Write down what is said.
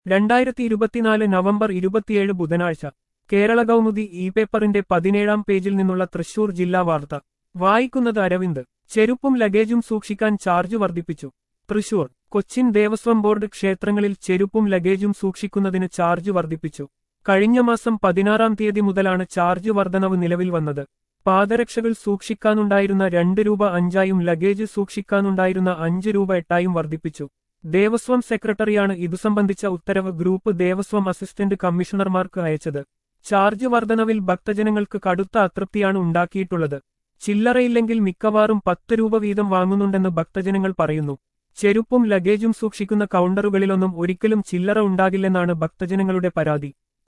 രണ്ടായിരത്തി ഇരുപത്തിനാല് നവംബർ ഇരുപത്തിയേഴ് ബുധനാഴ്ച കേരള കൗമുദി ഇ പേപ്പറിന്റെ പതിനേഴാം പേജിൽ നിന്നുള്ള തൃശൂർ ജില്ലാ വാർത്ത വായിക്കുന്നത് അരവിന്ദ് ചെരുപ്പും ലഗേജും സൂക്ഷിക്കാൻ ചാർജ് വർദ്ധിപ്പിച്ചു തൃശൂർ കൊച്ചിൻ ദേവസ്വം ബോർഡ് ക്ഷേത്രങ്ങളിൽ ചെരുപ്പും ലഗേജും സൂക്ഷിക്കുന്നതിന് ചാർജ് വർദ്ധിപ്പിച്ചു കഴിഞ്ഞ മാസം പതിനാറാം തീയതി മുതലാണ് ചാർജ് വർധനവ് നിലവിൽ വന്നത് പാദരക്ഷകൾ സൂക്ഷിക്കാനുണ്ടായിരുന്ന രണ്ട് രൂപ അഞ്ചായും ലഗേജ് സൂക്ഷിക്കാനുണ്ടായിരുന്ന അഞ്ച് രൂപ എട്ടായും വർദ്ധിപ്പിച്ചു ദേവസ്വം സെക്രട്ടറിയാണ് ഇതു സംബന്ധിച്ച ഉത്തരവ് ഗ്രൂപ്പ് ദേവസ്വം അസിസ്റ്റന്റ് കമ്മീഷണർമാർക്ക് അയച്ചത് ചാർജ് വർധനവിൽ ഭക്തജനങ്ങൾക്ക് കടുത്ത അതൃപ്തിയാണ് ഉണ്ടാക്കിയിട്ടുള്ളത് ചില്ലറയില്ലെങ്കിൽ മിക്കവാറും പത്ത് രൂപ വീതം വാങ്ങുന്നുണ്ടെന്ന് ഭക്തജനങ്ങൾ പറയുന്നു ചെരുപ്പും ലഗേജും സൂക്ഷിക്കുന്ന കൗണ്ടറുകളിലൊന്നും ഒരിക്കലും ചില്ലറ ഉണ്ടാകില്ലെന്നാണ് ഭക്തജനങ്ങളുടെ പരാതി